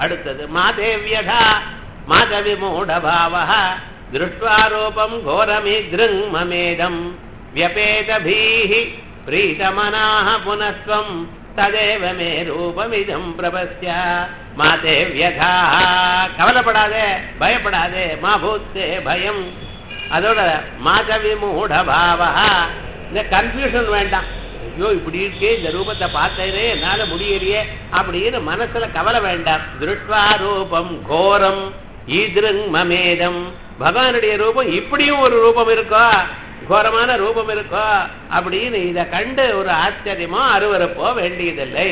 அடுத்தது மாதேவியதா மாதவிமூடபாவः दृष्ट्वा रूपम् घोरमिदृङ्ममेदम् व्यपेतभीः प्रीतमनाः पुनस्त्वम् ததேவ மே ரூபமிதம் பிரபஸ்ய மாதே வியதாக கவலைப்படாதே பயப்படாதே மா பூத்தே பயம் அதோட மாதவி மூட பாவா இந்த கன்ஃபியூஷன் வேண்டாம் ஐயோ இப்படி இருக்கே இந்த ரூபத்தை பார்த்தேனே என்னால முடியலையே அப்படின்னு மனசுல கவலை வேண்டாம் திருஷ்வா ரூபம் கோரம் ஈதிருங் மமேதம் பகவானுடைய ரூபம் இப்படியும் ஒரு ரூபம் இருக்கோ கோரமான ரூபம் இருக்கோ அப்படின்னு இத கண்டு ஒரு ஆச்சரியமோ அருவருப்போ வேண்டியதில்லை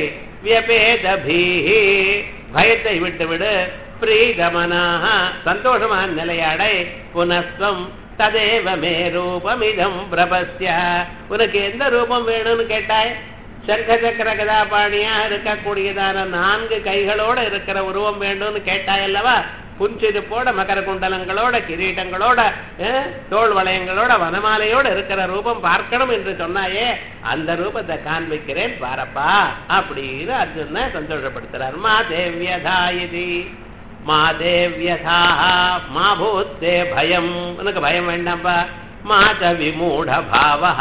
வியபேதபீஹி பயத்தை விட்டுவிடு பிரீதமனாக சந்தோஷமான நிலையாடை புனஸ்வம் ததேவ மே ரூபமிதம் பிரபஸ்ய உனக்கு எந்த ரூபம் வேணும்னு கேட்டாய் சங்க சக்கர கதாபாணியா இருக்கக்கூடியதான நான்கு கைகளோட இருக்கிற உருவம் வேண்டும்னு கேட்டாய் அல்லவா புஞ்சிருப்போட மகர குண்டலங்களோட கிரீட்டங்களோட அஹ், தோள் வளையங்களோட வனமாலையோட இருக்கிற ரூபம் பார்க்கணும் என்று சொன்னாயே அந்த ரூபத்தை காண்பிக்கிறேன் பாரப்பா அப்படின்னு அர்ஜுன சந்தோஷப்படுத்துறார் மா தேவியதாயிதி மா தேவியதா மா பூத்தே பயம் உனக்கு பயம் வேண்டாம்ப்பா மாத விமூட பாவா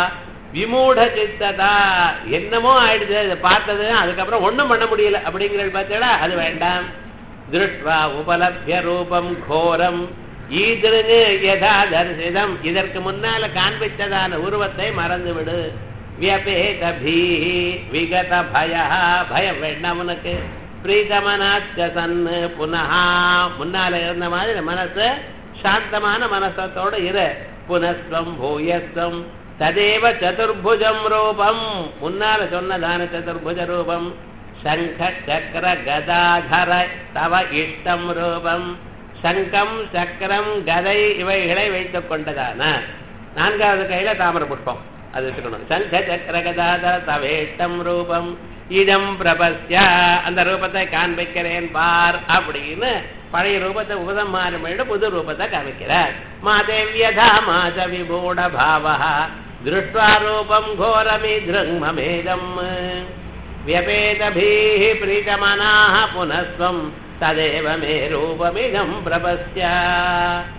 விமூட சித்ததா என்னமோ ஆயிடுச்சு அதை பார்த்தது அதுக்கப்புறம் ஒண்ணும் பண்ண முடியல அப்படிங்கிறது பார்த்தா அது வேண்டாம் திருஷ்வா உபலபிய ரூபம் கோரம் ஈதிருங்கு யதா தரிசிதம் இதற்கு முன்னால காண்பித்ததான உருவத்தை மறந்து விடு வியபேதபீ விகத பய பயம் வேண்டாம் உனக்கு பிரீதமனாச்ச சன்னு புனஹா முன்னால இருந்த மாதிரி மனசு சாந்தமான மனசத்தோட இரு புனஸ்வம் பூயஸ்வம் ததேவ சதுர்புஜம் ரூபம் முன்னால சொன்னதான சதுர்புஜ ரூபம் சங்க சக்கர கதாதர தவ இஷ்டம் ரூபம் சங்கம் சக்கரம் கதை இவைகளை வைத்துக் கொண்டதான நான்காவது கையில தாமர புஷ்பம் அது வச்சுக்கணும் சங்க சக்கர கதாதர தவேஷ்டம் ரூபம் இடம் பிரபஸ்ய அந்த ரூபத்தை காண்பிக்கிறேன் பார் அப்படின்னு பழைய ரூபத்தை உபதம் மாறுமேடு புது ரூபத்தை காமிக்கிறார் மாதேவியதா மாத விபூட பாவா திருஷ்வா ரூபம் கோரமி திருங்மமேதம் व्यपेतभिः प्रीतमनाः पुनस्त्वम् तदेव मे रूपमिदम् प्रपश्य